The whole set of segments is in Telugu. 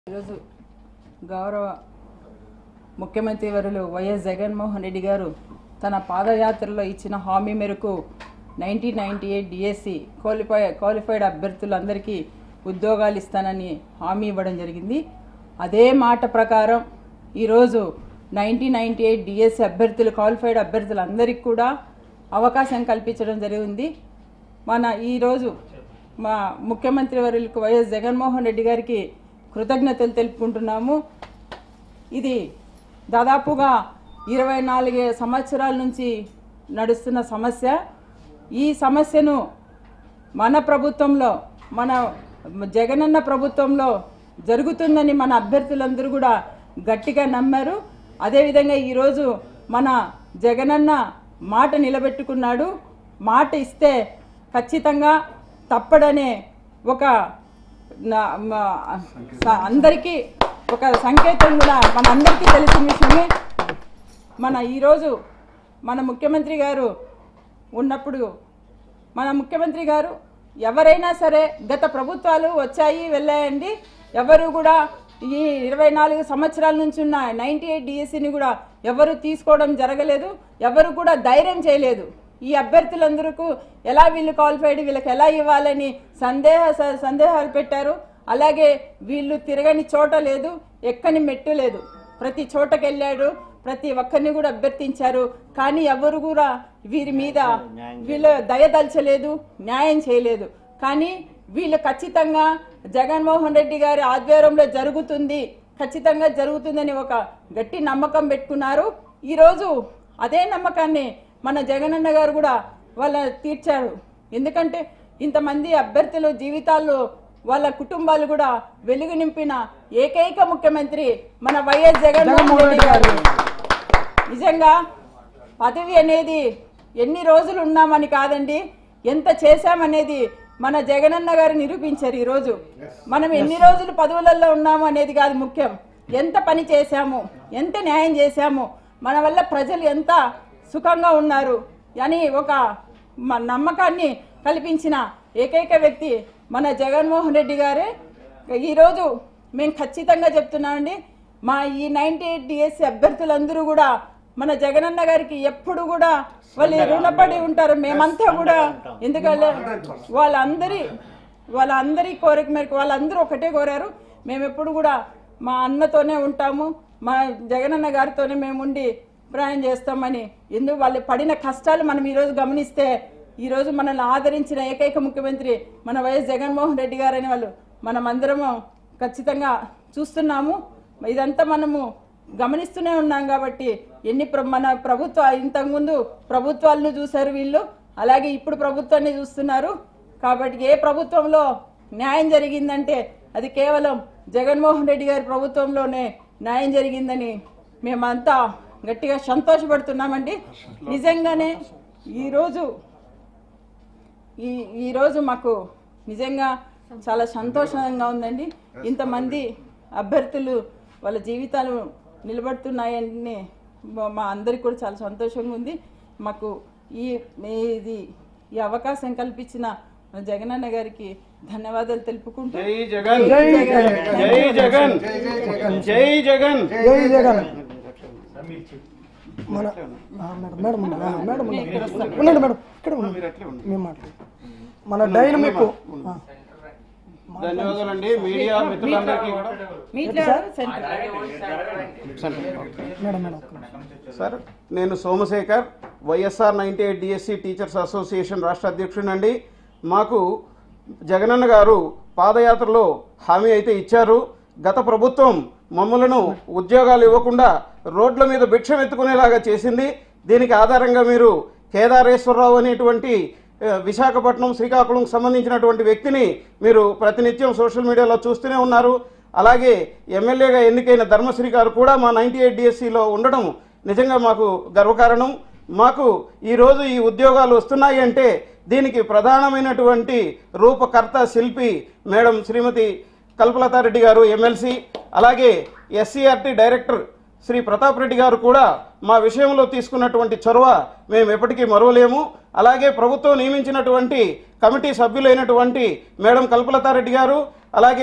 ఈరోజు గౌరవ ముఖ్యమంత్రి వరులు వైఎస్ జగన్మోహన్ రెడ్డి గారు తన పాదయాత్రలో ఇచ్చిన హామీ మేరకు nineteen ninety eight DSC qualify qualified అభ్యర్థులందరికీ ఉద్యోగాలు ఇస్తానని హామీ ఇవ్వడం జరిగింది అదే మాట ప్రకారం ఈరోజు నైన్టీన్ నైన్టీ ఎయిట్ డిఎస్సి అభ్యర్థులు క్వాలిఫైడ్ అభ్యర్థులందరికీ కూడా అవకాశం కల్పించడం జరిగింది మన ఈరోజు మా ముఖ్యమంత్రి వర్యులకు వైఎస్ జగన్మోహన్ రెడ్డి గారికి కృతజ్ఞతలు తెలుపుకుంటున్నాము ఇది దాదాపుగా ఇరవై నాలుగు సంవత్సరాల నుంచి నడుస్తున్న సమస్య ఈ సమస్యను మన ప్రభుత్వంలో మన జగనన్న ప్రభుత్వంలో జరుగుతుందని మన అభ్యర్థులందరూ కూడా గట్టిగా నమ్మారు అదేవిధంగా ఈరోజు మన జగనన్న మాట నిలబెట్టుకున్నాడు మాట ఇస్తే ఖచ్చితంగా తప్పడనే ఒక నా- మా- స- అందరికీ ఒక సంకేతం కూడా మన అందరికీ తెలిసిన విషయమే మన ఈరోజు మన ముఖ్యమంత్రి గారు ఉన్నప్పుడు మన ముఖ్యమంత్రి గారు ఎవరైనా సరే గత ప్రభుత్వాలు వచ్చాయి వెళ్ళాయండి ఎవరు కూడా ఈ ఇరవై నాలుగు సంవత్సరాల నుంచి ఉన్న నైంటీ ఎయిట్ డిఎస్సిని కూడా ఎవరు తీసుకోవడం జరగలేదు ఎవరు కూడా ధైర్యం చేయలేదు ఈ అభ్యర్థులందరికీ ఎలా వీళ్ళు క్వాలిఫైడ్ వీళ్ళకి ఎలా ఇవ్వాలని సందేహ స- సందేహాలు పెట్టారు అలాగే వీళ్ళు తిరగని చోట లేదు ఎక్కని మెట్టు లేదు ప్రతి చోటకి వెళ్ళాడు ప్రతి ఒక్కరిని కూడా అభ్యర్థించారు కానీ ఎవరు కూడా వీరి మీద వీళ్ళు దయదల్చలేదు న్యాయం చేయలేదు కానీ వీళ్ళు ఖచ్చితంగా జగన్మోహన్ రెడ్డి గారి ఆధ్వర్యంలో జరుగుతుంది ఖచ్చితంగా జరుగుతుందని ఒక గట్టి నమ్మకం పెట్టుకున్నారు ఈరోజు అదే నమ్మకాన్ని మన జగనన్న గారు కూడా వాళ్ళ తీర్చారు ఎందుకంటే ఇంతమంది అభ్యర్థుల జీవితాల్లో వాళ్ళ కుటుంబాలు కూడా వెలుగు నింపిన ఏకైక ముఖ్యమంత్రి మన వైఎస్ జగన్మోహన్ రెడ్డి గారు నిజంగా పదవి అనేది ఎన్ని రోజులు ఉన్నామని కాదండి ఎంత చేశామనేది మన జగనన్న గారు నిరూపించారు ఈరోజు మనం ఎన్ని రోజులు పదవులలో ఉన్నాము అనేది కాదు ముఖ్యం ఎంత పని చేశాము ఎంత న్యాయం చేశాము మన వల్ల ప్రజలు ఎంత సుఖంగా ఉన్నారు అని ఒక మ- నమ్మకాన్ని కల్పించిన ఏకైక వ్యక్తి మన జగన్మోహన్ రెడ్డి గారే ఈరోజు మేము ఖచ్చితంగా చెప్తున్నామండి మా ఈ నైన్టీ ఎయిట్ డిఎస్సి అభ్యర్థులందరూ కూడా మన జగనన్న గారికి ఎప్పుడు కూడా వాళ్ళు రుణపడి ఉంటారు మేమంతా కూడా ఎందుకంటే వాళ్ళందరి వాళ్ళందరి కోరిక మేరకు వాళ్ళందరూ ఒకటే కోరారు మేము ఎప్పుడు కూడా మా అన్నతోనే ఉంటాము మా జగనన్న గారితోనే మేము ఉండి ప్రయాణం చేస్తామని ఎందుకు వాళ్ళు పడిన కష్టాలు మనం ఈరోజు గమనిస్తే ఈరోజు మనల్ని ఆదరించిన ఏకైక ముఖ్యమంత్రి మన వైఎస్ జగన్మోహన్ రెడ్డి గారని వాళ్ళు మనం అందరము ఖచ్చితంగా చూస్తున్నాము ఇదంతా మనము గమనిస్తూనే ఉన్నాం కాబట్టి ఎన్ని ప్ర- మన ప్రభుత్వ ఇంతకుముందు ప్రభుత్వాలను చూశారు వీళ్ళు అలాగే ఇప్పుడు ప్రభుత్వాన్ని చూస్తున్నారు కాబట్టి ఏ ప్రభుత్వంలో న్యాయం జరిగిందంటే అది కేవలం జగన్మోహన్ రెడ్డి గారి ప్రభుత్వంలోనే న్యాయం జరిగిందని మేమంతా గట్టిగా సంతోషపడుతున్నామండి నిజంగానే ఈరోజు ఈ ఈరోజు మాకు నిజంగా చాలా సంతోషంగా ఉందండి ఇంతమంది అభ్యర్థులు వాళ్ళ జీవితాలు నిలబడుతున్నాయని మా- మా అందరికి కూడా చాలా సంతోషంగా ఉంది మాకు ఈ ఇది ఈ అవకాశం కల్పించిన మన జగనన్న గారికి ధన్యవాదాలు తెలుపుకుంటూ జై జగన్ జై జగన్ జై జగన్ జై జగన్ మన ఆ, మేడం మేడం ఉన్నారు. ఆ, మేడం ఉన్నారు. ఉండండి మేడం ఇక్కడ ఉండండి మీరు అట్లే ఉండండి. మేము మాట్లాడు మన డైనమిక్ ఆ, ధన్యవాదాలండి మీడియా మిత్రులందరికీ కూడా మీట్లో సెంటర్ మేడం మేడం ఒక్క నిమిషం. సార్ నేను Somasekhar YSR ninety eight DSC teachers association రాష్ట్ర అధ్యక్షుడినండి మాకు జగనన్న గారు పాదయాత్రలో హామీ అయితే ఇచ్చారు గత ప్రభుత్వం మమ్మలను ఉద్యోగాలు ఇవ్వకుండా రోడ్ల మీద భిక్షం ఎత్తుకునేలాగా చేసింది దీనికి ఆధారంగా మీరు కేదారేశ్వరరావు అనేటువంటి ఆ, విశాఖపట్నం శ్రీకాకుళంకు సంబంధించినటువంటి వ్యక్తిని మీరు ప్రతినిత్యం సోషల్ మీడియాలో చూస్తూనే ఉన్నారు అలాగే ఎమ్మెల్యేగా ఎన్నికైన ధర్మశ్రీ గారు కూడా మా నైంటీ ఎయిట్ డిఎస్సిలో ఉండడం నిజంగా మాకు గర్వకారణం మాకు ఈరోజు ఈ ఉద్యోగాలు వస్తున్నాయి అంటే దీనికి ప్రధానమైనటువంటి రూపకర్త శిల్పి మేడం శ్రీమతి కల్పలతారెడ్డి గారు ఎమ్మెల్సీ అలాగే ఎస్సీఆర్టీ డైరెక్టర్ శ్రీ ప్రతాప్ రెడ్డి గారు కూడా మా విషయంలో తీసుకున్నటువంటి చొరవ మేము ఎప్పటికీ మరువలేము అలాగే ప్రభుత్వం నియమించినటువంటి కమిటీ సభ్యులైనటువంటి మేడం కల్పలతారెడ్డి గారు అలాగే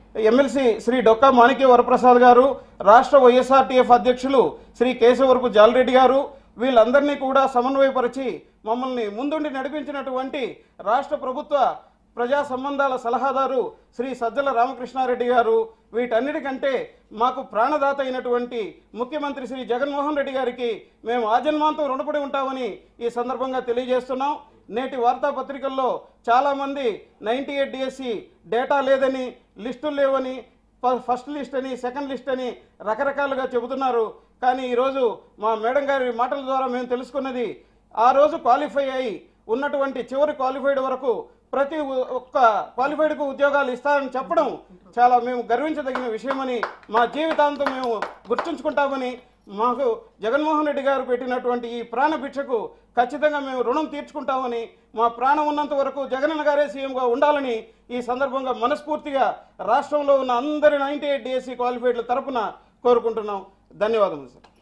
ఎమ్మెల్సీ శ్రీ డొక్కా మాణిక్య వరప్రసాద్ గారు రాష్ట్ర వైఎస్ఆర్టీఎఫ్ అధ్యక్షులు శ్రీ కేశవరపు జాలరెడ్డి గారు వీళ్ళందరినీ కూడా సమన్వయపరిచి మమ్మల్ని ముందుండి నడిపించినటువంటి రాష్ట్ర ప్రభుత్వ ప్రజా సంబంధాల సలహాదారు శ్రీ సజ్జల రామకృష్ణారెడ్డి గారు వీటన్నిటికంటే మాకు ప్రాణదాత అయినటువంటి ముఖ్యమంత్రి శ్రీ జగన్మోహన్ రెడ్డి గారికి మేము ఆజన్మాంతం రుణపడి ఉంటామని ఈ సందర్భంగా తెలియజేస్తున్నాం నేటి వార్తాపత్రికల్లో చాలామంది నైంటీ ఎయిట్ డిఎస్సి డేటా లేదని లిస్టులు లేవని ఫ- ఫస్ట్ లిస్ట్ అని సెకండ్ లిస్ట్ అని రకరకాలుగా చెబుతున్నారు కానీ ఈరోజు మా మేడం గారి మాటల ద్వారా మేము తెలుసుకున్నది ఆ రోజు క్వాలిఫై అయి ఉన్నటువంటి చివరి క్వాలిఫైడ్ వరకు ప్రతి ఉ- ఒక్క క్వాలిఫైడ్కు ఉద్యోగాలు ఇస్తారని చెప్పడం చాలా మేము గర్వించదగిన విషయమని మా జీవితాంతం మేము గుర్తుంచుకుంటామని మాకు జగన్మోహన్ రెడ్డి గారు పెట్టినటువంటి ఈ ప్రాణ భిక్షకు ఖచ్చితంగా మేము రుణం తీర్చుకుంటామని మా ప్రాణం ఉన్నంత వరకు జగనన్న గారే సీఎంగా ఉండాలని ఈ సందర్భంగా మనస్ఫూర్తిగా రాష్ట్రంలో ఉన్న అందరి నైంటీ ఎయిట్ డిఎస్సీ క్వాలిఫైడ్ల తరపున కోరుకుంటున్నాం ధన్యవాదములు సార్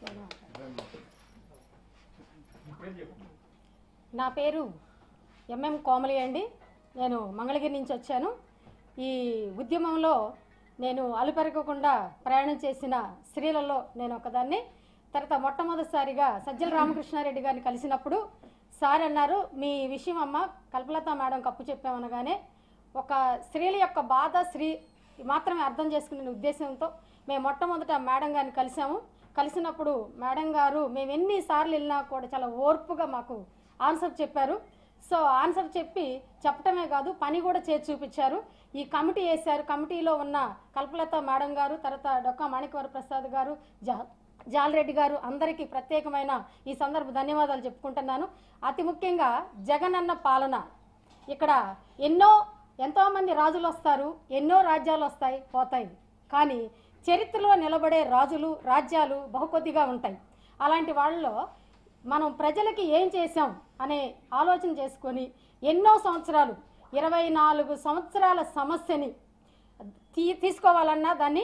నా పేరు ఎంఎం కోమలి అండి నేను మంగళగిరి నుంచి వచ్చాను ఈ ఉద్యమంలో నేను అలుపెరగకుండా ప్రయాణం చేసిన స్త్రీలలో నేను ఒకదాన్ని తర్వాత మొట్టమొదటిసారిగా సజ్జల రామకృష్ణారెడ్డి గారిని కలిసినప్పుడు సార్ అన్నారు మీ విషయం అమ్మ కల్పలత మేడం కప్పు చెప్పామనగానే ఒక స్త్రీల యొక్క బాధ స్త్రీ మాత్రమే అర్థం చేసుకునే ఉద్దేశంతో మేము మొట్టమొదట మేడం గారిని కలిసాము కలిసినప్పుడు మేడం గారు మేము ఎన్నిసార్లు వెళ్ళినా కూడా చాలా ఓర్పుగా మాకు ఆన్సర్ చెప్పారు సో ఆన్సర్ చెప్పి చెప్పటమే కాదు పని కూడా చేసి చూపించారు ఈ కమిటీ వేశారు కమిటీలో ఉన్న కల్పలత మేడం గారు తర్వాత డొక్కా మాణిక్యవర ప్రసాద్ గారు జా జాలరెడ్డి గారు అందరికీ ప్రత్యేకమైన ఈ సందర్భ ధన్యవాదాలు చెప్పుకుంటున్నాను అతి ముఖ్యంగా జగనన్న పాలన ఇక్కడ ఎన్నో ఎంతోమంది రాజులు వస్తారు ఎన్నో రాజ్యాలు వస్తాయి పోతాయి కానీ చరిత్రలో నిలబడే రాజులు రాజ్యాలు బహుకొద్దిగా ఉంటాయి అలాంటి వాళ్ళలో మనం ప్రజలకి ఏం చేశాం అనే ఆలోచన చేసుకొని ఎన్నో సంవత్సరాలు ఇరవై నాలుగు సంవత్సరాల సమస్యని తీ తీసుకోవాలన్నా దాన్ని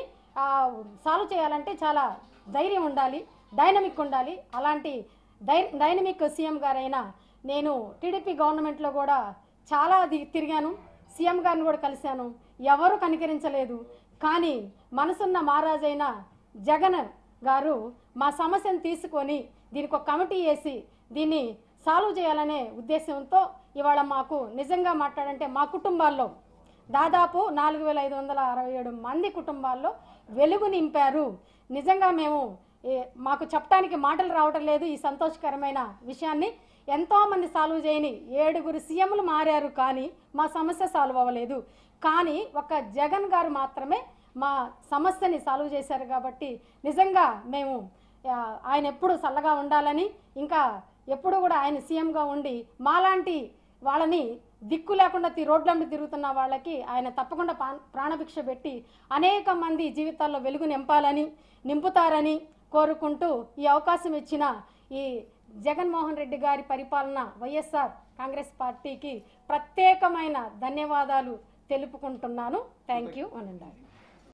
సాల్వ్ చేయాలంటే చాలా ధైర్యం ఉండాలి డైనమిక్ ఉండాలి అలాంటి డై డైనమిక్ సీఎం గారైన నేను టీడీపీ గవర్నమెంట్లో కూడా చాలా ది- తిరిగాను సీఎం గారిని కూడా కలిశాను ఎవరు కనికరించలేదు కానీ మనసున్న మహారాజైన జగన్ గారు మా సమస్యను తీసుకొని దీనికి ఒక కమిటీ వేసి దీన్ని సాల్వ్ చేయాలనే ఉద్దేశంతో ఇవాళ మాకు నిజంగా మాట్లాడంటే మా కుటుంబాల్లో దాదాపు నాలుగు వేల ఐదు వందల అరవై ఏడు మంది కుటుంబాల్లో వెలుగు నింపారు నిజంగా మేము ఏ- మాకు చెప్పడానికి మాటలు రావటం లేదు ఈ సంతోషకరమైన విషయాన్ని ఎంతోమంది సాల్వ్ చేయని ఏడుగురు సీఎంలు మారారు కానీ మా సమస్య సాల్వ్ అవ్వలేదు కానీ ఒక జగన్ గారు మాత్రమే మా సమస్యని సాల్వ్ చేశారు కాబట్టి నిజంగా మేము ఆ, ఆయన ఎప్పుడు చల్లగా ఉండాలని ఇంకా ఎప్పుడు కూడా ఆయన సీఎంగా ఉండి మాలాంటి వాళ్ళని దిక్కు లేకుండా తి- రోడ్ల మీద తిరుగుతున్న వాళ్ళకి ఆయన తప్పకుండా పా- ప్రాణభిక్ష పెట్టి అనేక మంది జీవితాల్లో వెలుగు నింపాలని నింపుతారని కోరుకుంటూ ఈ అవకాశం ఇచ్చిన ఈ జగన్మోహన్ రెడ్డి గారి పరిపాలన వైఎస్ఆర్ కాంగ్రెస్ పార్టీకి ప్రత్యేకమైన ధన్యవాదాలు తెలుపుకుంటున్నాను థ్యాంక్ యూ అనండి